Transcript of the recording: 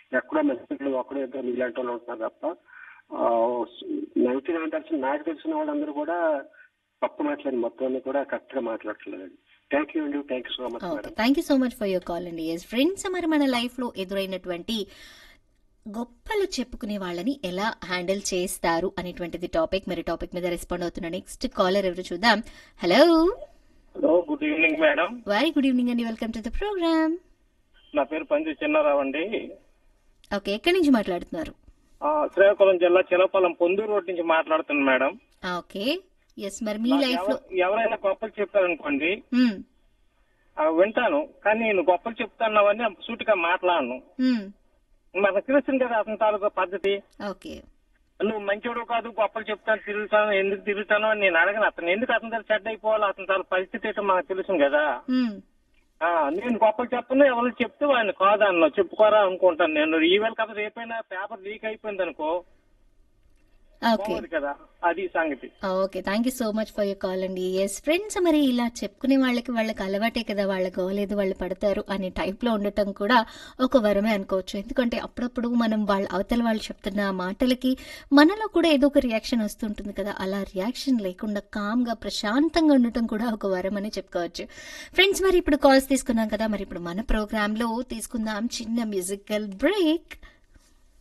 ఎక్కడో మెసేజ్లు ఒకడో ఇద్దరు మీలాంటి వాళ్ళు ఉంటున్నారు తప్ప నైన్టీ నైన్ పర్సెంట్ నాకు తెలిసిన వాళ్ళందరూ కూడా తప్పు మాట్లాడి మొత్తం అన్ని కూడా కరెక్ట్ గా మాట్లాడట్లేదు థ్యాంక్ యూ అండి thank you so much okay madam thank you so much for your call అండి ఎస్ ఫ్రెండ్స్ మరి మన లైఫ్ లో ఎదురైనటువంటి గొప్పలు చెప్పుకునే వాళ్ళని ఎలా హ్యాండిల్ చేస్తారు అనేటువంటిది టాపిక్ మరి టాపిక్ మీద రెస్పాండ్ అవుతున్న నెక్స్ట్ కాలర్ ఎవరు చూద్దాం hello hello good evening madam very good evening అండి వెల్కమ్ టు ద ప్రోగ్రామ్ నా పేరు పంజు చిన్నారావు అండి ఓకే ఎక్కడి నుంచి మాట్లాడుతున్నారు ఆ, శ్రీకాకుళం జిల్లా చిలపాలెం పొందూరు రోడ్ నుంచి మాట్లాడుతున్నాను మేడం ఓకే ఎస్ మరి మీ లైఫ్ లో ఎవ- ఎవరైనా గొప్పలు చెప్పారనుకోండి మ్మ్. ఆ, వింటాను కానీ నేను గొప్పలు చెప్తున్నావని సూటిగా మాట్లాడను మ్మ్. మనకు తెలుస్తుంది కదా అతని తాలూకా పద్ధతి ఓకే నువ్వు మంచోడు కాదు గొప్పలు చెప్తాను తిరుగుతాను ఎందుకు తిరుగుతాను అని నేను అడగను అతను ఎందుకు అతని దగ్గర చెడ్డ అయిపోవాలి అతని తాలూకా పరిస్థితి ఏంటో మనకు తెలుసు కదా మ్మ్. ఆ, నేను గొప్పలు చెప్పను ఎవరు చెప్తే ఆయన కాదన్న చెప్పుకోరా అనుకుంటాను నేను ఈవేళ కదా రేపైనా పేపర్ లీక్ అయిపోయింది అనుకో ఓకే బాగోదు కదా అది సంగతి okay thank you so much for your call అండి ఎస్ ఫ్రెండ్స్ మరి ఇలా చెప్పుకునే వాళ్ళకి వాళ్ళకి అలవాటే కదా వాళ్ళ గోలేదు వాళ్ళు పడతారు అనే టైప్ లో ఉండటం కూడా ఒక వరమే అనుకోవచ్చు ఎందుకంటే అప్పుడప్పుడు మనం వాళ్ళ అవతల వాళ్ళు చెప్తున్న మాటలకి మనలో కూడా ఏదో ఒక రియాక్షన్ వస్తుంటుంది కదా అలా రియాక్షన్ లేకుండా కామ్ గా ప్రశాంతంగా ఉండటం కూడా ఒక వరం అని చెప్పుకోవచ్చు ఫ్రెండ్స్ మరి ఇప్పుడు కాల్స్ తీసుకున్నాం కదా మరి ఇప్పుడు మన ప్రోగ్రామ్ లో తీసుకుందాం చిన్న మ్యూజికల్ బ్రేక్